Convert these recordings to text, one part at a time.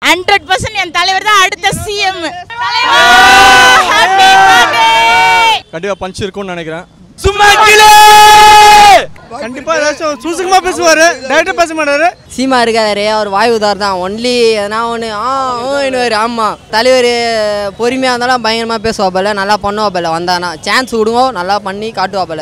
hundred percent என் தலைவர் தான் அடுத்த சிஎம் கண்டிப்பாக பஞ்ச் இருக்கும்னு நினைக்கிறேன் சும்மா கீழே கண்டிப்பா ஏதாச்சும் சூசகமா பேசுவாரு டைரக்டா பேச மாட்டாரு சீமா இருக்காரு அவர் வாய் உதார் தான் ஒன்லி எதனா ஒன்று ஆ இன்னும் ஆமாம் தலைவர் பொறுமையாக இருந்தாலும் பயங்கரமாக பேசுவாப்பில்ல நல்லா பண்ணுவாப்பில்ல வந்தானா சான்ஸ் விடுங்க நல்லா பண்ணி காட்டுவாப்பில்ல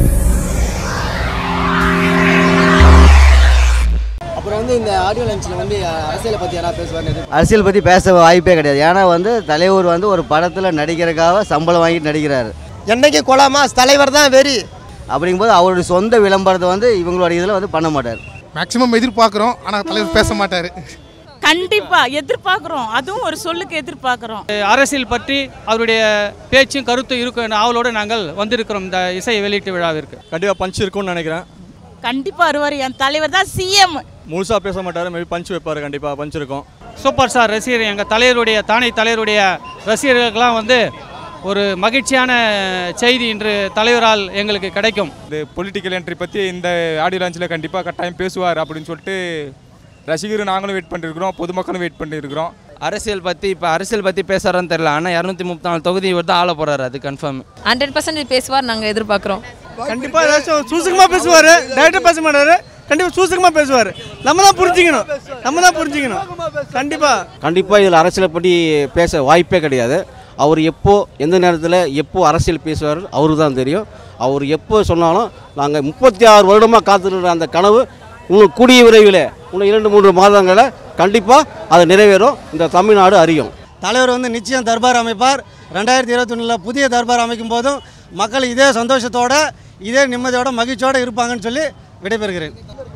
அப்புறம் வந்து இந்த ஆடியோ லஞ்சில் வந்து அரசியலை பற்றி யாராவது பேசுவாங்க அரசியல் பற்றி பேச வாய்ப்பே கிடையாது ஏன்னா வந்து தலைவர் வந்து ஒரு படத்தில் நடிக்கிறதுக்காக சம்பளம் வாங்கிட்டு நடிக்கிறாரு என்னைக்கு கொலாமாஸ் தலைவர் தான் வெறி அப்படிங்கும்போது அவருடைய சொந்த விளம்பரத்தை வந்து இவங்களோட இதில் வந்து பண்ண மாட்டார் மேக்ஸிமம் எதிர்பார்க்குறோம் ஆனால் தலைவர் பேச மாட்டார் கண்டிப்பா எதிர்பார்க்குறோம் அதுவும் ஒரு சொல்லுக்கு எதிர்பார்க்குறோம் அரசியல் பற்றி அவருடைய பேச்சும் கருத்தும் இருக்கும் என்ற ஆவலோடு நாங்கள் வந்திருக்கிறோம் இந்த இசை வெளியீட்டு விழாவிற்கு கண்டிப்பாக பஞ்ச் இருக்கும்னு நினைக்கிறேன் கண்டிப்பா வருவார் என் தலைவர் தான் சிஎம் முழுசாக பேச மாட்டார் மேபி பஞ்ச் வைப்பார் கண்டிப்பாக பஞ்ச் இருக்கும் சூப்பர் ஸ்டார் ரசிகர் எங்கள் தலைவருடைய தானே தலைவருடைய ரசிகர்களுக்கெல்லாம் வந்து ஒரு மகிழ்ச்சியான செய்தி இன்று தலைவரால் எங்களுக்கு கிடைக்கும் இந்த பொலிட்டிக்கல் என்ட்ரி பற்றி இந்த ஆடியோ லான்ச்சில் கண்டிப்பாக கட்டாயம் பேசுவார் அப்படின்னு சொல்லிட்டு ரசிகரும் நாங்களும் வெயிட் பண்ணிருக்கிறோம் பொதுமக்களும் வெயிட் பண்ணியிருக்கிறோம் அரசியல் பற்றி இப்போ அரசியல் பற்றி பேசுகிறான்னு தெரியல ஆனால் இரநூத்தி முப்பத்தி நாலு தொகுதி இவர் தான் ஆள போகிறாரு அது கன்ஃபார்ம் ஹண்ட்ரட் பர்சன்ட் பேசுவார் நாங்கள் எதிர்பார்க்குறோம் கண்டிப்பா ஏதாச்சும் சூசகமா பேசுவாரு டைரக்டா பேச மாட்டாரு கண்டிப்பா சூசகமா பேசுவாரு நம்ம தான் புரிஞ்சுக்கணும் நம்ம தான் புரிஞ்சுக்கணும் கண்டிப்பா கண்டிப்பாக இதில் அரசியலை பற்றி பேச வாய்ப்பே கிடையாது அவர் எப்போ எந்த நேரத்தில் எப்போ அரசியல் பேசுவார் அவருக்கு தான் தெரியும் அவர் எப்போ சொன்னாலும் நாங்கள் முப்பத்தி ஆறு வருடமாக காத்துருக்கிற அந்த கனவு இன்னும் கூடிய விரைவில் இன்னும் இரண்டு மூன்று மாதங்களில் கண்டிப்பாக அது நிறைவேறும் இந்த தமிழ்நாடு அறியும் தலைவர் வந்து நிச்சயம் தர்பார் அமைப்பார் ரெண்டாயிரத்தி இருபத்தொன்னில் புதிய தர்பார் அமைக்கும் போதும் மக்கள் இதே சந்தோஷத்தோட இதே நிம்மதியோட மகிழ்ச்சியோட இருப்பாங்கன்னு சொல்லி விடைபெறுகிறேன்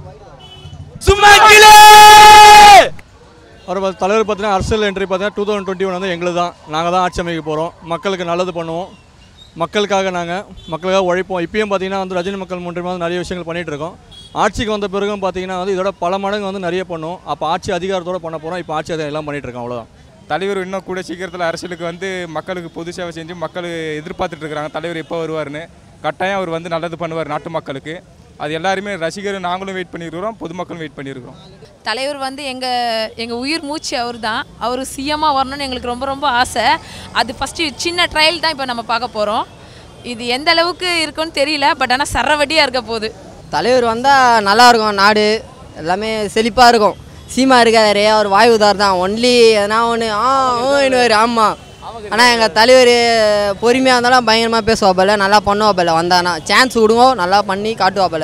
சும்மா கீழே அவர் பா- தலைவர் பார்த்தீங்கன்னா அரசியல் என்ட்ரி பார்த்தீங்கன்னா டூ தௌசண்ட் டுவெண்ட்டி ஒன் வந்து எங்களுக்கு தான் நாங்கள் தான் ஆட்சி அமைக்க போகிறோம் மக்களுக்கு நல்லது பண்ணுவோம் மக்களுக்காக நாங்கள் மக்களுக்காக உழைப்போம் இப்பயும் பார்த்தீங்கன்னா வந்து ரஜினி மக்கள் மூன்றியமாக வந்து நிறைய விஷயங்கள் பண்ணிகிட்டு இருக்கோம் ஆட்சிக்கு வந்த பிறகும் பார்த்தீங்கன்னா வந்து இதோட பல மடங்கு வந்து நிறைய பண்ணுவோம் அப்போ ஆட்சி அதிகாரத்தோட பண்ண போகிறோம் இப்போ ஆட்சி அதை எல்லாம் பண்ணிகிட்டு இருக்கோம் அவ்வளோதான் தலைவர் இன்னும் கூட சீக்கிரத்தில் அரசியலுக்கு வந்து மக்களுக்கு பொது சேவை செஞ்சு மக்கள் எதிர்பார்த்துட்டு இருக்கிறாங்க தலைவர் எப்போ வருவார்னு கட்டாயம் அவர் வந்து நல்லது பண்ணுவார் நாட்டு மக்களுக்கு அது எல்லாருமே ரசிகர் நாங்களும் வெயிட் பண்ணியிருக்கிறோம் பொதுமக்களும் வெயிட் பண்ணியிருக்கிறோம் தலைவர் வந்து எங்கள் எங்கள் உயிர் மூச்சு அவர் தான் அவர் சிஎம்மாக வரணும்னு எங்களுக்கு ரொம்ப ரொம்ப ஆசை அது ஃபஸ்ட்டு சின்ன ட்ரையல் தான் இப்போ நம்ம பார்க்க போகிறோம் இது எந்த அளவுக்கு இருக்குன்னு தெரியல பட் ஆனால் சரவடியாக இருக்க போகுது தலைவர் வந்தால் நல்லா இருக்கும் நாடு எல்லாமே செழிப்பாக இருக்கும் சீமா இருக்காரு அவர் வாய் உதார் தான் ஒன்லி எதனா ஒன்று ஆ இன்னும் ஆமாம் ஆனால் எங்கள் தலைவர் பொறுமையாக இருந்தாலும் பயங்கரமாக பேசுவாப்பில்ல நல்லா பண்ணுவாப்பில்ல வந்தானா சான்ஸ் விடுங்க நல்லா பண்ணி காட்டுவாப்பில்ல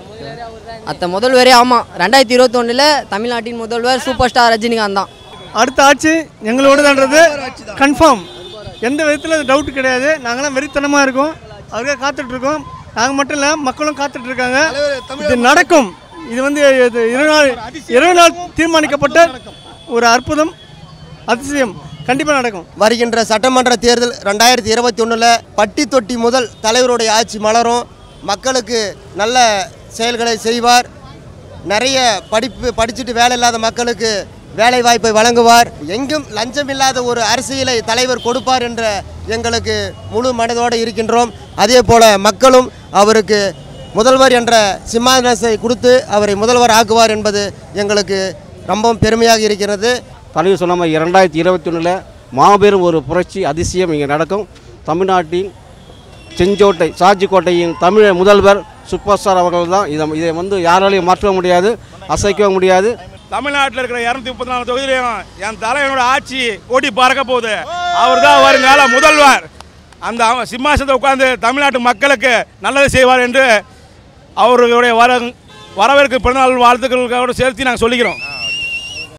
அத்த முதல்வரே ஆமாம் ரெண்டாயிரத்தி இருபத்தொன்னில் தமிழ்நாட்டின் முதல்வர் சூப்பர் ஸ்டார் ரஜினிகாந்த் தான் அடுத்த ஆட்சி எங்களோடதான்றது கன்ஃபார்ம் எந்த விதத்தில் டவுட் கிடையாது நாங்களாம் வெறித்தனமாக இருக்கோம் அதுக்காக காத்துட்டு இருக்கோம் நாங்கள் மட்டும் இல்லை மக்களும் காத்துட்டு இருக்காங்க இது நடக்கும் இது வந்து இது இரு நாள் இருபது நாள் தீர்மானிக்கப்பட்ட ஒரு அற்புதம் அதிசயம் கண்டிப்பாக நடக்கும் வருகின்ற சட்டமன்ற தேர்தல் ரெண்டாயிரத்தி இருபத்தி ஒன்றில் பட்டி தொட்டி முதல் தலைவருடைய ஆட்சி மலரும் மக்களுக்கு நல்ல செயல்களை செய்வார் நிறைய படிப்பு படிச்சுட்டு வேலை இல்லாத மக்களுக்கு வேலை வாய்ப்பை வழங்குவார் எங்கும் லஞ்சம் இல்லாத ஒரு அரசியலை தலைவர் கொடுப்பார் என்ற எங்களுக்கு முழு மனதோடு இருக்கின்றோம் அதே போல மக்களும் அவருக்கு முதல்வர் என்ற சிம்மாசனத்தை கொடுத்து அவரை முதல்வர் ஆக்குவார் என்பது எங்களுக்கு ரொம்பவும் பெருமையாக இருக்கிறது தலைவர் சொன்ன மாதிரி இரண்டாயிரத்தி இருபத்தி ஒன்றில் மாபெரும் ஒரு புரட்சி அதிசயம் இங்கே நடக்கும் தமிழ்நாட்டின் செஞ்சோட்டை சாட்சிக்கோட்டையின் தமிழ் முதல்வர் சூப்பர் ஸ்டார் அவர்கள் தான் இதை இதை வந்து யாராலையும் மாற்ற முடியாது அசைக்க முடியாது தமிழ்நாட்டில் இருக்கிற இரநூத்தி முப்பத்தி நாலு தொகுதியிலையும் என் தலைவனோட ஆட்சி ஓடி பறக்க போகுது அவர் தான் வருங்கால முதல்வர் அந்த அவ- சிம்மாசனத்தை உட்கார்ந்து தமிழ்நாட்டு மக்களுக்கு நல்லது செய்வார் என்று அவர்களுடைய வர வரவேற்கு பிறந்தநாள் வாழ்த்துக்களுக்காக சேர்த்து நாங்கள் சொல்லிக்கிறோம்